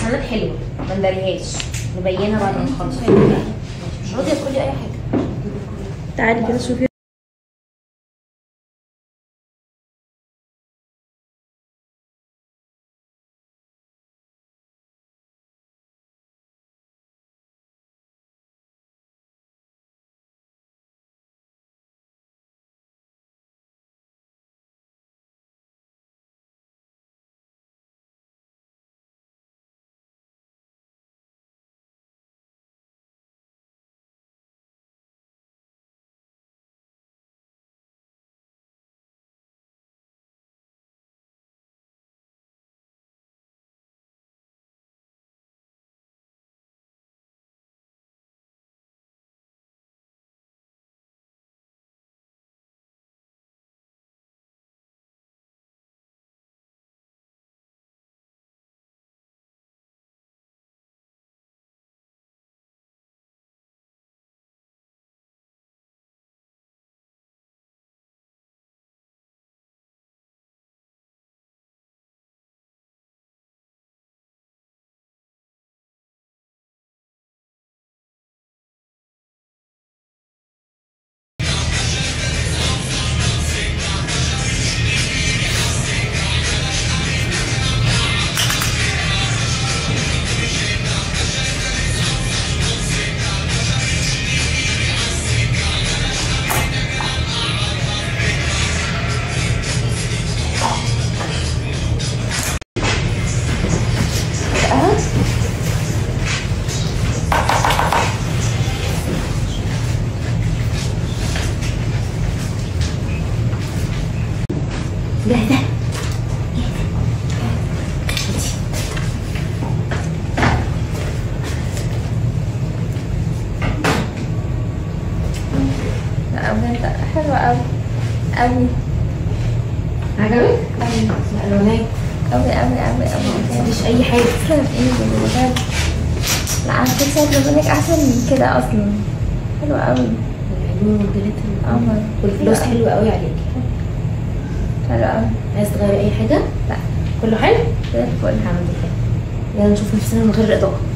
الحمامات حلوه ما نداريهاش نبينها بعد ما نخلص مش راضيه تقولي اي حاجه تعالي كده شوفي ده ده لا بجد حلوة أوي أوي عجبك؟ أوي الالوانات أوي أوي أوي أوي مفيش اي حاجه تسلم ايدي بجد لا أنا كنت شايفة منك أحسن من كده أصلا حلوة أوي العيون والجلاتين قمر والفلوس حلوه قوي عليكي حلوة أوي عايز تغيري اي حاجه؟ لا كله حلو؟ زي الفل الحمد لله يلا نشوف نفسنا من غير اضاءه